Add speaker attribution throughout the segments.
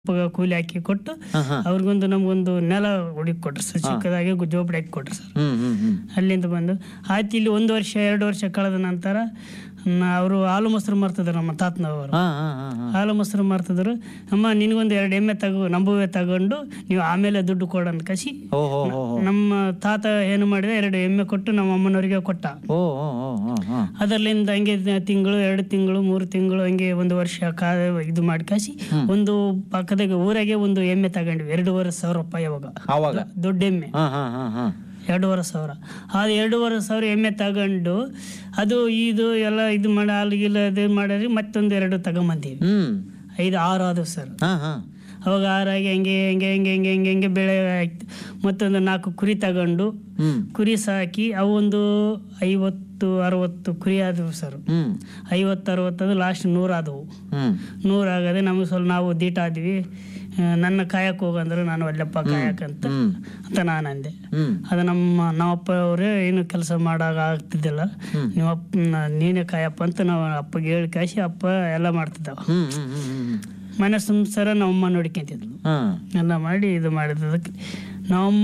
Speaker 1: ಪ- ಕೂಲಿ ಹಾಕಿ ಕೊಟ್ಟು
Speaker 2: ಹಾ, ಹಾ.
Speaker 1: ಅವ್ರಿಗೊಂದು ನಮಗೊಂದು ನೆಲ ಹುಡುಕಿ ಕೊಟ್ರು ಸರ್ ಚಿಕ್ಕದಾಗಿ ಗು- ಜೋಪಡಿ ಹಾಕಿ ಕೊಟ್ರು ಸರ್
Speaker 2: ಹ್ಮ್ ಹ್ಮ್ ಹ್ಮ್
Speaker 1: ಅಲ್ಲಿಂದ ಬಂದು ಆಯ್ತು ಇಲ್ಲಿ ಒಂದು ವರ್ಷ ಎರಡು ವರ್ಷ ಕಳೆದ ನಂತರ ಅವರು ಹಾಲು ಮೊಸರು ಮಾರ್ತಿದ್ರು ನಮ್ಮ ತಾತನವರು
Speaker 2: ಹಾ ಹಾ ಹಾ ಹಾ
Speaker 1: ಹಾಲು ಮೊಸರು ಮಾರ್ತಿದ್ರು ಅಮ್ಮ ನಿನಗೊಂದು ಎರಡು ಎಮ್ಮೆ ತಗೋ ನಂಬುವೆ ತಗೊಂಡು ನೀವು ಆಮೇಲೆ ದುಡ್ಡು ಕೊಡು ಅಂತ ಕಸಿ
Speaker 2: ಓ ಹೋ ಹೋ ಹೋ
Speaker 1: ನಮ್ಮ ತಾತ ಏನು ಮಾಡಿದ ಎರಡು ಎಮ್ಮೆ ಕೊಟ್ಟು ನಮ್ಮ ಅಮ್ಮನವರಿಗೆ ಕೊಟ್ಟ
Speaker 2: ಓ ಹೋ ಹೋ ಹೋ ಹಾ
Speaker 1: ಅದರಲ್ಲಿಂದ ಹಂಗೆ ತಿಂಗಳು ಎರಡು ತಿಂಗಳು ಮೂರು ತಿಂಗಳು ಹಂಗೆ ಒಂದು ವರ್ಷ ಕಾ ಇದು ಮಾಡಿ ಕಾಸಿ ಒಂದು ಪಕ್ಕದಾಗ ಊರಾಗೆ ಒಂದು ಎಮ್ಮೆ ತಗೊಂಡ್ವಿ ಎರಡೂವರೆ ಸಾವಿರ ರೂಪಾಯಿ ಅವಾಗ
Speaker 2: ಆವಾಗ
Speaker 1: ದೊಡ್ಡ ಎಮ್ಮೆ
Speaker 2: ಹಾ ಹಾ ಹಾ ಹಾ
Speaker 1: ಎರಡೂವರೆ ಸಾವಿರ ಆ ಎರಡೂವರೆ ಸಾವಿರ ಎಮ್ಮೆ ತಗೊಂಡು ಅದು ಇದು ಎಲ್ಲ ಇದು ಮಾಡಿ ಅಲ್ಲಿಗಿಲ್ಲ ಇದು ಮಾಡಿದ್ರೆ ಮತ್ತೊಂದು ಎರಡು ತಗೊಂಬಂದೀವಿ
Speaker 2: ಹ್ಮ್
Speaker 1: ಐದು ಆರು ಆದವು ಸರ್
Speaker 2: ಹಾ ಹಾ
Speaker 1: ಅವಾಗ ಆರಾಗಿ ಹಂಗೆ ಹಂಗೆ ಹಂಗೆ ಹಂಗೆ ಹಂಗೆ ಹಂಗೆ ಬೆಳೆ ಆಯ್ತು ಮತ್ತೊಂದು ನಾಲ್ಕು ಕುರಿ ತಗೊಂಡು
Speaker 2: ಹ್ಮ್
Speaker 1: ಕುರಿ ಸಾಕಿ ಅವು ಒಂದು ಐವತ್ತು ಅರವತ್ತು ಕುರಿ ಆದವು ಸರ್
Speaker 2: ಹ್ಮ್
Speaker 1: ಐವತ್ತು ಅರವತ್ತದು ಲಾಸ್ಟ್ ನೂರಾದವು
Speaker 2: ಹ್ಮ್
Speaker 1: ನೂರಾಗದೆ ನಮಗೆ ಸ್ವಲ್ಪ ನಾವು ದೀಟ ಆದ್ವಿ ಆ, ನನ್ನ ಕಾಯಕ್ಕೆ ಹೋಗಂದ್ರು ನಾನು ಅಲ್ಲಪ್ಪ ಕಾಯಕ್ಕಂತ
Speaker 2: ಹ್ಮ್
Speaker 1: ಅಂತ ನಾನು ಅಂದೆ
Speaker 2: ಹ್ಮ್
Speaker 1: ಅದು ನಮ್ಮ ನಮ್ಮಪ್ಪ ಅವರೇ ಏನು ಕೆಲಸ ಮಾಡಾಗ ಆಗ್ತಿದ್ದಿಲ್ಲ ನಿಮ್ಮ ಅಪ್ಪ ನ- ನೀನೇ ಕಾಯಪ್ಪ ಅಂತ ನಾವು ಅಪ್ಪಗೆ ಹೇಳಿ ಕಾಯಿಸಿ ಅಪ್ಪ ಎಲ್ಲ ಮಾಡ್ತಿದ್ದವ
Speaker 2: ಹ್ಮ್ ಹ್ಮ್ ಹ್ಮ್ ಹ್ಮ್
Speaker 1: ಮನೆ ಸಂಸಾರ ನಮ್ಮಮ್ಮ ನೋಡ್ಕೊಂತಿದ್ಲು
Speaker 2: ಹಾ
Speaker 1: ಎಲ್ಲ ಮಾಡಿ ಇದು ಮಾಡಿದ್ದಕ್ಕೆ ನಮ್ಮಮ್ಮ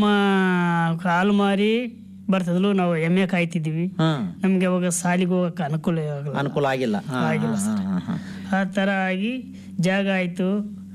Speaker 1: ಹಾಲು ಮಾರಿ ಬರ್ತಿದ್ಲು ನಾವು ಎಮ್ಮೆ ಕಾಯ್ತಿದ್ವಿ
Speaker 2: ಹಾ
Speaker 1: ನಮಗೆ ಅವಾಗ ಸಾಲಿಗೆ ಹೋಗಕ್ಕೆ ಅನುಕೂಲ ಆಗಲ್ಲ
Speaker 2: ಅನುಕೂಲ ಆಗಿಲ್ಲ ಹಾ
Speaker 1: ಆಗಿಲ್ಲ
Speaker 2: ಹಾ, ಹಾ, ಹಾ.
Speaker 1: ಆ ಥರ ಆಗಿ ಜಾಗ ಆಯಿತು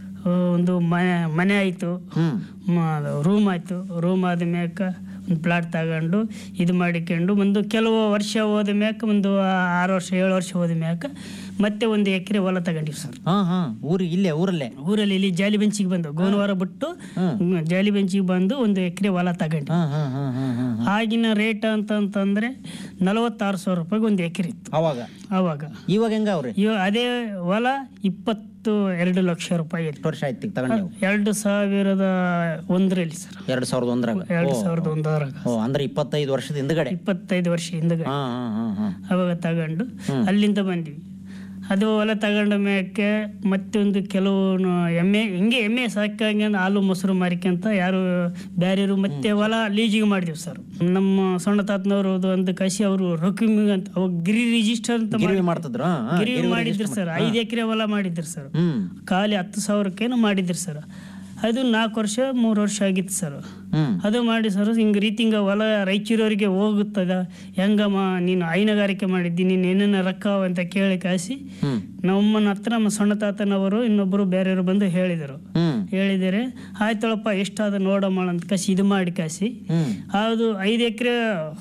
Speaker 1: ಒಂದು ಮನೆ ಮನೆ ಆಯಿತು
Speaker 2: ಹ್ಮ್
Speaker 1: ರೂಮ್ ಆಯಿತು ರೂಮ್ ಆದ ಮ್ಯಾಕ ಒಂದು ಪ್ಲಾಟ್ ತಗೊಂಡು ಇದು ಮಾಡಿಕೊಂಡು ಒಂದು ಕೆಲವು ವರ್ಷ ಹೋದ ಮ್ಯಾಕ ಒಂದು ಆರು ವರ್ಷ ಏಳು ವರ್ಷ ಹೋದ ಮ್ಯಾಕ ಮತ್ತೆ ಒಂದು ಎಕರೆ ಹೊಲ ತಗೊಂಡಿವಿ ಸರ್
Speaker 2: ಹಾ ಹಾ ಊರಿ ಇಲ್ಲೇ ಊರಲ್ಲೇ
Speaker 1: ಊರಲ್ಲಿ ಇಲ್ಲಿ ಜಾಲಿ ಬೆಂಚಿಗೆ ಬಂದು ಗೋನವಾರ ಬಿಟ್ಟು
Speaker 2: ಹ್ಮ್.
Speaker 1: ಜಾಲಿ ಬೆಂಚಿಗೆ ಬಂದು ಒಂದು ಎಕರೆ ಹೊಲ ತಗೊಂಡು
Speaker 2: ಹಾ ಹಾ ಹಾ ಹಾ ಹಾ
Speaker 1: ಆಗಿನ ರೇಟ್ ಅಂತಂತಂದ್ರೆ ನಲವತ್ತಾರು ಸಾವಿರ ರೂಪಾಯಿಗೆ ಒಂದು ಎಕರೆ ಇತ್ತು
Speaker 2: ಅವಾಗ
Speaker 1: ಆವಾಗ
Speaker 2: ಇವಾಗ ಹೆಂಗ ಅವ್ರಿ
Speaker 1: ಇವಾಗ ಅದೇ ಹೊಲ ಇಪ್ಪತ್ತು ಎರಡು ಲಕ್ಷ ರೂಪಾಯಿ ಇದೆ
Speaker 2: ಎಷ್ಟು ವರ್ಷ ಆಯ್ತು ಈಗ ತಗೊಂಡ್ ನೀವು
Speaker 1: ಎರಡು ಸಾವಿರದ ಒಂದರಲ್ಲಿ ಸರ್
Speaker 2: ಎರಡ್ ಸಾವಿರದ ಒಂದರಾಗ
Speaker 1: ಎರಡು ಸಾವಿರದ ಒಂದರಾಗ
Speaker 2: ಓ ಅಂದ್ರೆ ಇಪ್ಪತ್ತೈದು ವರ್ಷದ ಹಿಂದ್ಗಡೆ
Speaker 1: ಇಪ್ಪತ್ತೈದು ವರ್ಷ ಹಿಂದಗಡೆ
Speaker 2: ಹಾ ಹಾ ಹಾ ಹಾ
Speaker 1: ಅವಾಗ ತಗೊಂಡು
Speaker 2: ಹ್ಮ್.
Speaker 1: ಅಲ್ಲಿಂದ ಬಂದ್ವಿ ಅದು ಹೊಲ ತಗೊಂಡ ಮ್ಯಾಕೆ ಮತ್ತೊಂದು ಕೆಲವು ಎಮ್ಮೆ ಹಿಂಗೆ ಎಮ್ಮೆ ಸಾಕಂಗೆ ಹಾಲು ಮೊಸರು ಮಾರಿಕಂತ ಯಾರು ಬ್ಯಾರೆಯವರು ಮತ್ತೆ ಹೊಲ ಲೀಜಿಗೆ ಮಾಡಿದೀವಿ ಸರ್ ನಮ್ಮ ಸಣ್ಣ ತಾತನವರು ಒಂದು ಕಸಿ ಅವರು ರೊಕ್ಕಿಮಿ ಅಂತ ಅವಾಗ ಗಿರಿ ರಿಜಿಸ್ಟರ್ ಅಂತ ಮಾಡಿ-
Speaker 2: ಗಿರಿವಿ ಮಾಡ್ತಿದ್ರು ಹಾ, ಹಾ,
Speaker 1: ಗಿರಿ
Speaker 2: ಗಿರಿವಿ
Speaker 1: ಮಾಡಿದ್ರು
Speaker 2: register
Speaker 1: ಸರ್ ಐದು ಎಕರೆ ಹೊಲ ಮಾಡಿದ್ರು ಸರ್
Speaker 2: ಹ್ಮ್
Speaker 1: ಖಾಲಿ ಹತ್ತು ಸಾವಿರಕ್ಕೇನು ಮಾಡಿದ್ರು ಸರ್ ಅದು ನಾಲ್ಕು ವರ್ಷ ಮೂರು ವರ್ಷ ಆಗಿತ್ತು ಸರ್
Speaker 2: ಹ್ಮ್
Speaker 1: ಅದು ಮಾಡಿ ಸರ್ ಹಿಂಗೆ ರೀತಿಂಗ ಹೊಲ ರಾಯಚೂರವರಿಗೆ ಹೋಗುತ್ತದ ಹೆಂಗಮ್ಮ ನೀನು ಹೈನುಗಾರಿಕೆ ಮಾಡಿದ್ದಿ ನೀನು ಏನೇನ ರೊಕ್ಕ ಅವ ಅಂತ ಕೇಳಿ ಕಾಸಿ
Speaker 2: ಹ್ಮ್
Speaker 1: ನಮ್ಮನ ಹತ್ರ ನಮ್ಮ ಸಣ್ಣ ತಾತನವರು ಇನ್ನೊಬ್ಬರು ಬೇರೆಯವರು ಬಂದು ಹೇಳಿದರು
Speaker 2: ಹ್ಮ್
Speaker 1: ಹೇಳಿದರೆ ಆಯ್ತಳಪ್ಪ ಎಷ್ಟಾದ ನೋಡಮ್ಮ ಅಂತ ಕಾಸಿ ಇದು ಮಾಡಿ ಕಾಸಿ
Speaker 2: ಹ್ಮ್
Speaker 1: ಅದು ಐದು ಎಕರೆ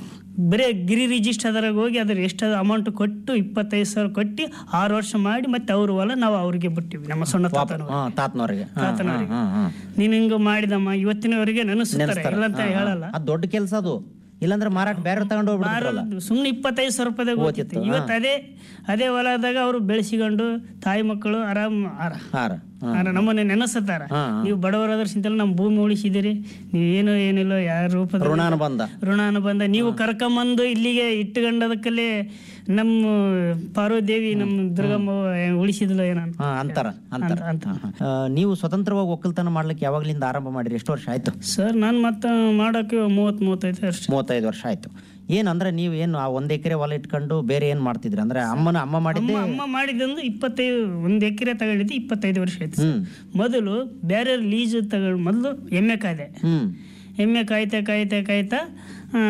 Speaker 1: ಬರೀ ಗಿರಿ ರಿಜಿಸ್ಟರ್ದಾಗ ಹೋಗಿ ಅದ್ರ ಎಷ್ಟಾದ ಅಮೌಂಟ್ ಕೊಟ್ಟು ಇಪ್ಪತ್ತೈದು ಸಾವಿರ ಕೊಟ್ಟು ಆರು ವರ್ಷ ಮಾಡಿ ಮತ್ತೆ ಅವ್ರ ಹೊಲ ನಾವು ಅವ್ರಿಗೆ ಬಿಟ್ಟಿವಿ ನಮ್ಮ ಸಣ್ಣ ತಾತನವರು
Speaker 2: ಹಾ ತಾತನವ್ರಿಗೆ ಹಾ,
Speaker 1: ತಾತನವ್ರಿಗೆ.
Speaker 2: ಹಾ, ಹಾ, ಹಾ.
Speaker 1: ನೀನು ಹಿಂಗೆ ಮಾಡಿದಮ್ಮ ಇವತ್ತಿನವರೆಗೆ ನೆನೆಸ್ತಾರೆ
Speaker 2: ನೆನೆಸ್ತಾರೆ.
Speaker 1: ಇಲ್ಲ ಅಂತ
Speaker 2: ಹಾ, ಹಾ.
Speaker 1: ಹೇಳಲ್ಲ
Speaker 2: ಅದ್ ದೊಡ್ಡ ಕೆಲಸ ಅದು ಇಲ್ಲಾಂದ್ರೆ ಮಾರಾಟ ಬೇರೆ ತಗೊಂಡು ಹೋಗ್ಬಿಡ್ತಾರಲ್ಲ
Speaker 1: ಸುಮ್ಮನೆ ಇಪ್ಪತ್ತೈದು ಸಾವಿರ ರೂಪಾಯಿದಾಗ
Speaker 2: ಹೋಗ್ತಿತ್ತು,
Speaker 1: ಹೋಗ್ತಿತ್ತು ಇವತ್ತು ಅದೇ ಅದೇ ಹೊಲದಾಗ ಅವರು ಬೆಳೆಸಿಕೊಂಡು ತಾಯಿ ಮಕ್ಕಳು ಆರಾಮ್ ಆರ
Speaker 2: ಹಾರ ಹಾ.
Speaker 1: ಆರ ನಮ್ಮನ್ನ ನೆನೆಸ್ತಾರ
Speaker 2: ಹಾ, ಹಾ.
Speaker 1: ನೀವು ಬಡವರಾದ್ರ ಚಿಂತಲ್ಲ ನಮ್ಮ ಭೂಮಿ ಉಳಿಸಿದಿರಿ ನೀವೇನು ಏನಿಲ್ಲ ಯಾರ ರೂಪದ
Speaker 2: ಋಣಾನು ಬಂದ
Speaker 1: ಋಣಾನು ಬಂದ ನೀವು ಕರ್ಕೊಂಬಂದು ಇಲ್ಲಿಗೆ ಇಟ್ಟುಕೊಂಡದಕ್ಕಲ್ಲೇ ನಮ್ಮ ಪಾರ್ವದೇವಿ ನಮ್ಮ ದುರ್ಗಮ್ಮ ಉಳಿಸಿದ್ಲು ಏನೋ
Speaker 2: ಹಾ ಅಂತಾರ ಅಂತಾರ
Speaker 1: ಅಂತ
Speaker 2: ಹಾ, ಹಾ. ಆ, ನೀವು ಸ್ವತಂತ್ರವಾಗಿ ಒಕ್ಕಲ್ತನ ಮಾಡ್ಲಿಕ್ಕೆ ಯಾವಾಗ್ಲಿಂದ ಆರಂಭ ಮಾಡಿರಿ ಎಷ್ಟು ವರ್ಷ ಆಯ್ತು
Speaker 1: ಸರ್ ನಾನು ಮತ್ತೆ ಮಾಡೋಕೆ ಮೂವತ್ತು ಮೂವತ್ತೈದು ವರ್ಷ
Speaker 2: ಮೂವತ್ತೈದು ವರ್ಷ ಆಯ್ತು ಏನ್ ಅಂದ್ರೆ ನೀವು ಏನು ಆ ಒಂದ್ ಎಕರೆ ಹೊಲ ಇಟ್ಕೊಂಡು ಬೇರೆ ಏನ್ ಮಾಡ್ತಿದ್ರಿ ಅಂದ್ರೆ ಅಮ್ಮನ ಅಮ್ಮ ಮಾಡಿದ್ದೆ
Speaker 1: ಅಮ್ಮ ಅಮ್ಮ ಮಾಡಿದಂದು ಇಪ್ಪತ್ತೈದು ಒಂದು ಎಕರೆ ತಗೊಂಡಿದ್ದು ಇಪ್ಪತ್ತೈದು ವರ್ಷ ಆಯ್ತು ಸರ್.
Speaker 2: ಹ್ಮ್
Speaker 1: ಮೊದಲು ಬೇರೆ ಲೀಸ್ ತಗೊಂಡು ಮೊದಲು ಎಮ್ಮೆ ಕಾಯ್ದೆ
Speaker 2: ಹ್ಮ್
Speaker 1: ಎಮ್ಮೆ ಕಾಯ್ತಾ ಕಾಯ್ತಾ ಕಾಯ್ತಾ ಆ,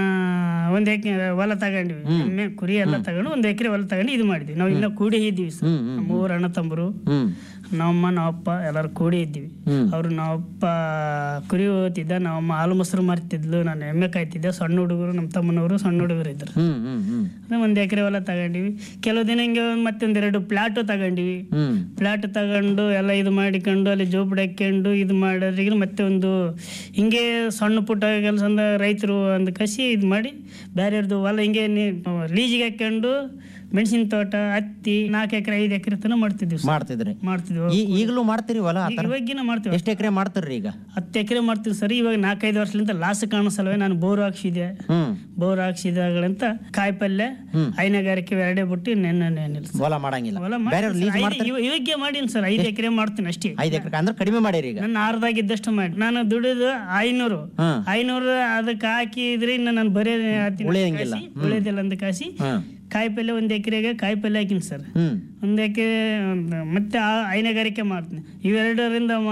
Speaker 1: ಒಂದ್ ಎಕರೆ ಹೊಲ ತಗೊಂಡ್ವಿ ಎಮ್ಮೆ ಕುರಿ ಎಲ್ಲ ತಗೊಂಡು ಒಂದ್ ಎಕರೆ ಹೊಲ ತಗೊಂಡು ಇದು ಮಾಡಿದ್ವಿ ನಾವು ಇನ್ನ ಕೂಡಿ ಇದ್ದೀವಿ ಸರ್
Speaker 2: ಹ್ಮ್ ಹ್ಮ್
Speaker 1: ನಮ್ಮ ಊರ ಅಣ್ಣ ತಮ್ಮರು
Speaker 2: ಹ್ಮ್
Speaker 1: ನಮ್ಮಮ್ಮ ನಾವಪ್ಪ ಎಲ್ಲರೂ ಕೂಡಿ ಇದ್ದೀವಿ
Speaker 2: ಹ್ಮ್
Speaker 1: ಅವ್ರು ನಾವಪ್ಪ ಕುರಿ ಓದ್ತಿದ್ದ ನಾವಮ್ಮ ಹಾಲು ಮೊಸರು ಮಾರ್ತಿದ್ಲು ನಾನು ಎಮ್ಮೆ ಕಾಯ್ತಿದ್ದೆ ಸಣ್ಣ ಹುಡುಗರು ನಮ್ಮ ತಮ್ಮನವರು ಸಣ್ಣ ಹುಡುಗರು ಇದ್ರು
Speaker 2: ಹ್ಮ್ ಹ್ಮ್ ಹ್ಮ್
Speaker 1: ಅದೇ ಒಂದು ಎಕರೆ ಹೊಲ ತಗೊಂಡಿವಿ ಕೆಲವು ದಿನ ಹಿಂಗೆ ಮತ್ತೊಂದೆರಡು ಪ್ಲಾಟು ತಗೊಂಡಿವಿ
Speaker 2: ಹ್ಮ್
Speaker 1: ಪ್ಲಾಟ್ ತಗೊಂಡು ಎಲ್ಲ ಇದು ಮಾಡಿಕೊಂಡು ಅಲ್ಲಿ ಜೋಪಡಿ ಹಾಕ್ಕೊಂಡು ಇದು ಮಾಡೋದ್ರಿಗೆ ಮತ್ತೆ ಒಂದು ಹಿಂಗೆ ಸಣ್ಣ ಪುಟ್ಟ ಕೆಲಸ ಅಂದ ರೈತರು ಒಂದು ಕಸಿ ಇದು ಮಾಡಿ ಬೇರೆಯವ್ರದ್ದು ಹೊಲ ಹಿಂಗೆ ಲೀಜಿಗೆ ಹಾಕ್ಕೊಂಡು ಮೆಣಸಿನ ತೋಟ ಹತ್ತಿ ನಾಲ್ಕು ಎಕರೆ ಐದು ಎಕರೆ ತನಕ ಮಾಡ್ತಿದ್ವಿ ಸರ್.
Speaker 2: ಮಾಡ್ತಿದ್ರಿ
Speaker 1: ಮಾಡ್ತಿದ್ವಿ
Speaker 2: ಈ- ಈಗಲೂ ಮಾಡ್ತೀರಿ ಹೊಲ ಆ
Speaker 1: ಈಗ
Speaker 2: ಥರ
Speaker 1: ಇವಾಗಿನ ಮಾಡ್ತೀವಿ
Speaker 2: ಎಷ್ಟು ಎಕರೆ ಮಾಡ್ತೀರಿ ಈಗ
Speaker 1: ಹತ್ತು ಎಕರೆ ಮಾಡ್ತೀವಿ ಸರ್ ಇವಾಗ ನಾಲ್ಕೈದು ವರ್ಷದಿಂದ ಲಾಸ್ ಕಾಣಿಸಲ್ವೇ ನಾನು ಬೋರ್ ಹಾಕ್ಸಿದೆ
Speaker 2: ಹ್ಮ್
Speaker 1: ಬೋರ್ ಹಾಕ್ಸಿದಾಗಳಂತ ಕಾಯಿಪಲ್ಯ
Speaker 2: ಹ್ಮ್.
Speaker 1: ಹೈನುಗಾರಿಕೆ ಎರಡೇ ಬಿಟ್ಟು ನೆನ್ನೆ ನೆನ್ನಿಲ್ಲ
Speaker 2: ಹೊಲ ಮಾಡಂಗಿಲ್ಲ
Speaker 1: ಹೊಲ
Speaker 2: ಬೇರೆ ಲೀಸ್ ಮಾಡ್ತಾರೆ
Speaker 1: ಇವಾಗ ಮಾಡೀನಿ ಸರ್ ಐದು ಎಕರೆ ಮಾಡ್ತೀನಿ ಅಷ್ಟೇ
Speaker 2: ಐದು ಎಕರೆ ಅಂದ್ರೆ ಕಡಿಮೆ ಮಾಡಿರಿ ಈಗ
Speaker 1: ನನ್ನ ಆರ್ದಾಗಿದ್ದಷ್ಟು ಮಾಡಿ ನಾನು ದುಡಿದು ಐನೂರು
Speaker 2: ಹಾ
Speaker 1: ಐನೂರು ಅದಕ್ಕೆ ಹಾಕಿದ್ರೆ ಇನ್ನು ನಾನು ಬರೇ
Speaker 2: ಉಳಿಯಂಗಿಲ್ಲ.
Speaker 1: ಉಳಿಯೋದಿಲ್ಲ ಅಂತ ಕಾಸಿ
Speaker 2: ಹ್ಮ್
Speaker 1: ಕಾಯಿಪಲ್ಯ ಒಂದು ಎಕರೆಗೆ ಕಾಯಿಪಲ್ಯ ಹಾಕಿನಿ ಸರ್
Speaker 2: ಹ್ಮ್
Speaker 1: ಒಂದು ಎಕರೆ ಮತ್ತೆ ಆ ಹೈನುಗಾರಿಕೆ ಮಾಡ್ತೀನಿ ಇವೆರಡರಿಂದ